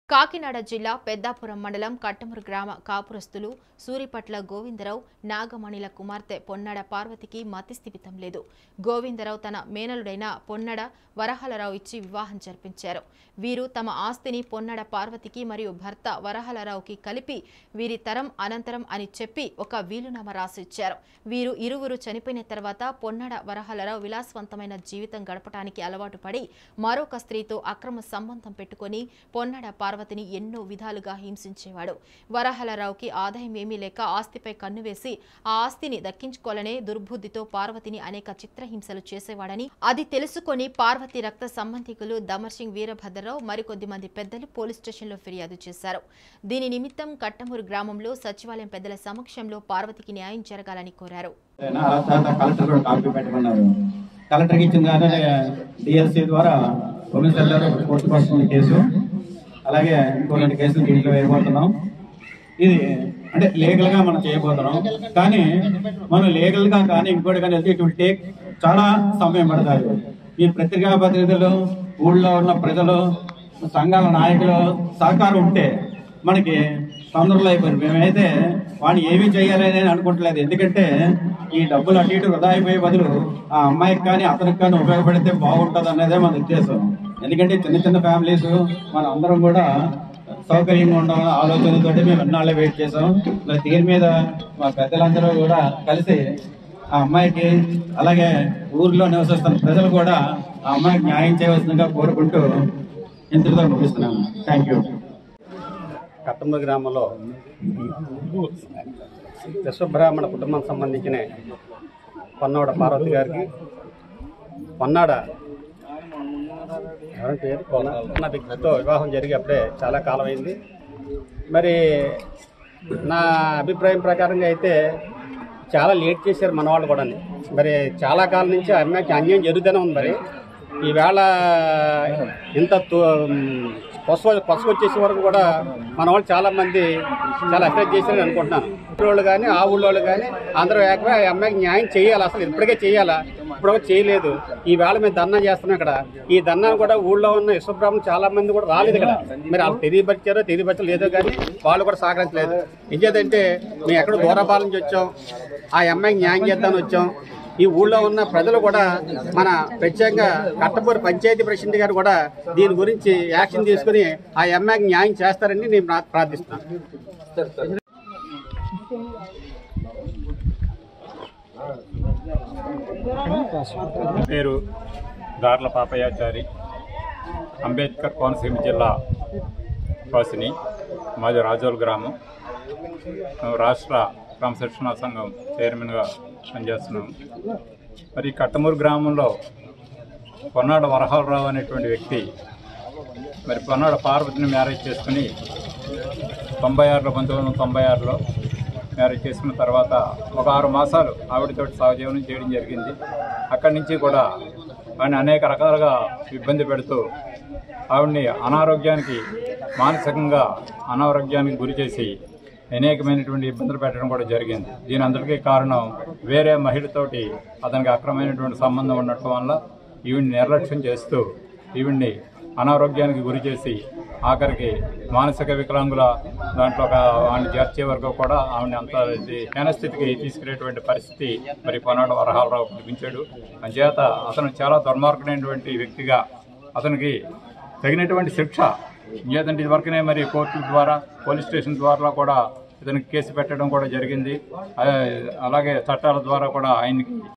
కాకినాడ జిల్లా పెద్దాపురం మండలం కట్టమూరు గ్రామ కాపురస్తులు సూరిపట్ల గోవిందరావు నాగమణిల కుమార్తె పొన్నడ పార్వతికి మతిస్థిమితం లేదు గోవిందరావు తన మేనలుడైన పొన్నడ వరహలరావు ఇచ్చి వివాహం జరిపించారు వీరు తమ ఆస్తిని పొన్నడ పార్వతికి మరియు భర్త వరహలరావుకి కలిపి వీరి తరం అనంతరం అని చెప్పి ఒక వీలునామా రాసిచ్చారు వీరు ఇరువురు చనిపోయిన తర్వాత పొన్నడ వరహలరావు విలాసవంతమైన జీవితం గడపడానికి అలవాటు పడి మరొక స్త్రీతో అక్రమ సంబంధం పెట్టుకొని పొన్నడ పార్వతిని ఎన్నో విధాలుగా హింసించేవాడు వరహలరావుకి ఆదాయం ఏమీ లేక ఆస్తిపై కన్ను వేసి ఆ ఆస్తిని దక్కించుకోవాలనే దుర్బుద్ధితో పార్వతిని అనేక చిత్రహింసలు చేసేవాడని అది తెలుసుకొని పార్వతి రక్త సంబంధికులు దమర్సింగ్ వీరభద్రరావు మరికొద్ది మంది పెద్దలు పోలీస్ స్టేషన్లో ఫిర్యాదు చేశారు దీని నిమిత్తం కట్టమూరు గ్రామంలో సచివాలయం పెద్దల సమక్షంలో పార్వతికి న్యాయం జరగాలని కోరారు అయినా అలా తర్వాత కలెక్టర్ కూడా కాపీ పెట్టమన్నారు కలెక్టర్కి ఇచ్చిన కానీ డిఎస్సి ద్వారా ఉమెన్ గారు కోర్టుకు వస్తుంది కేసు అలాగే ఇంకో రెండు కేసులు దీంట్లో వేయబోతున్నాం ఇది అంటే లీగల్ గా మనం చేయబోతున్నాం కానీ మనం లీగల్ గా కానీ ఇంకోటి కానీ వెళ్తే ఇట్ విల్ టేక్ చాలా సమయం పడుతుంది ఈ పత్రికా ప్రతినిధులు ఊళ్ళో ఉన్న ప్రజలు సంఘాల నాయకులు సహకారం ఉంటే మనకి తొందరలో అయిపోయింది మేమైతే వాడిని ఏమీ చేయాలని నేను అనుకుంటలేదు ఎందుకంటే ఈ డబ్బులు అటు ఇటు వృధా అయిపోయే బదులు ఆ అమ్మాయికి కానీ అతనికి కానీ ఉపయోగపడితే బాగుంటుంది అనేదే మన ఉద్దేశం ఎందుకంటే చిన్న చిన్న ఫ్యామిలీస్ మన అందరం కూడా సౌకర్యంగా ఉండాలన్న ఆలోచనతో మేము ఎన్నాళ్ళే వెయిట్ చేసాం మరి దీని మీద మా పెద్దలందరూ కూడా కలిసి ఆ అమ్మాయికి అలాగే ఊర్లో నివసిస్తున్న ప్రజలు కూడా ఆ అమ్మాయికి న్యాయం చేయవలసిందిగా కోరుకుంటూ ఇంతటితో ముగిస్తున్నాను థ్యాంక్ యూ కట్టంబ గ్రామంలో విశ్వబ్రాహ్మణ కుటుంబం సంబంధించిన పొన్నవాడ పార్వతి గారికి పొన్నాడ ఎవరి పేరు పొన్న వ్యక్తితో వివాహం జరిగి అప్పుడే చాలా కాలం అయింది మరి నా అభిప్రాయం ప్రకారంగా అయితే చాలా లేట్ చేశారు మన వాళ్ళు కూడా మరి చాలా కాలం నుంచి ఆ అమ్మాయికి అన్యాయం జరుగుతూనే ఉంది మరి ఈవేళ ఇంత తో- పసుపు పసుపు వచ్చేసే వరకు కూడా మన వాళ్ళు చాలా మంది చాలా ఎఫెక్ట్ చేశారని అనుకుంటున్నాను ఊళ్ళో కానీ ఆ ఊళ్ళో కానీ అందరూ ఏకమే ఆ అమ్మాయికి న్యాయం చేయాలి అసలు ఇప్పటికే చేయాలా ఇప్పుడు చేయలేదు ఈ వేళ మేము ధర్నా చేస్తున్నాం ఇక్కడ ఈ ధర్నా కూడా ఊళ్ళో ఉన్న విశ్వబ్రాహ్మణులు చాలా మంది కూడా రాలేదు ఇక్కడ మరి వాళ్ళు తెలియపరిచారో తెలియపరచలేదో కానీ వాళ్ళు కూడా సహకరించలేదు ఇంకేదంటే మేము ఎక్కడ దూరపాల నుంచి వచ్చాం ఆ అమ్మాయికి న్యాయం చేద్దామని వచ్చాం ఈ ఊళ్ళో ఉన్న ప్రజలు కూడా మన ప్రత్యేకంగా కట్టపూరి పంచాయతీ ప్రెసిడెంట్ గారు కూడా దీని గురించి యాక్షన్ తీసుకుని ఆ అమ్మాయికి న్యాయం చేస్తారని నేను ప్రా- ప్రార్థిస్తున్నాను పేరు దార్ల పాపయాచారి అంబేద్కర్ కోనసీమ జిల్లా వాసిని మాది రాజోల్ గ్రామం మేము రాష్ట్ర క్రమశిక్షణా సంఘం చైర్మన్గా పనిచేస్తున్నాము మరి కట్టమూరు గ్రామంలో పొన్నాడ వరహాలరావు అనేటువంటి వ్యక్తి మరి పొన్నాడ పార్వతిని మ్యారేజ్ చేసుకుని తొంభై ఆరులో పంతొమ్మిది వందల తొంభై ఆరులో మ్యారేజ్ చేసుకున్న తర్వాత ఒక ఆరు మాసాలు ఆవిడతోటి సహజీవనం చేయడం జరిగింది అక్కడి నుంచి కూడా ఆవిడని అనేక రకాలుగా ఇబ్బంది పెడుతూ ఆవిడ్ని అనారోగ్యానికి మానసికంగా అనారోగ్యానికి గురి చేసి అనేకమైనటువంటి ఇబ్బందులు పెట్టడం కూడా జరిగింది దీని అందరికీ కారణం వేరే మహిళతోటి అతనికి అక్రమైనటువంటి సంబంధం ఉండటం వల్ల ఈవిడ్ని నిర్లక్ష్యం చేస్తూ ఈవిడ్ని అనారోగ్యానికి గురి చేసి ఆఖరికి మానసిక వికలాంగుల దాంట్లో ఒక ఆమెను చేర్చే వరకు కూడా ఆమెను అంత ఇది హీనస్థితికి తీసుకునేటువంటి పరిస్థితి మరి పొనాడు వరహాలరావు కల్పించాడు అంచేత అతను చాలా దుర్మార్గుడైనటువంటి వ్యక్తిగా అతనికి తగినటువంటి శిక్ష ఇంకేదంటే ఇదివరకునే మరి కోర్టుల ద్వారా పోలీస్ స్టేషన్ ద్వారా కూడా ఇతనికి కేసు పెట్టడం కూడా జరిగింది ఆ, అలాగే చట్టాల ద్వారా కూడా ఆయనకి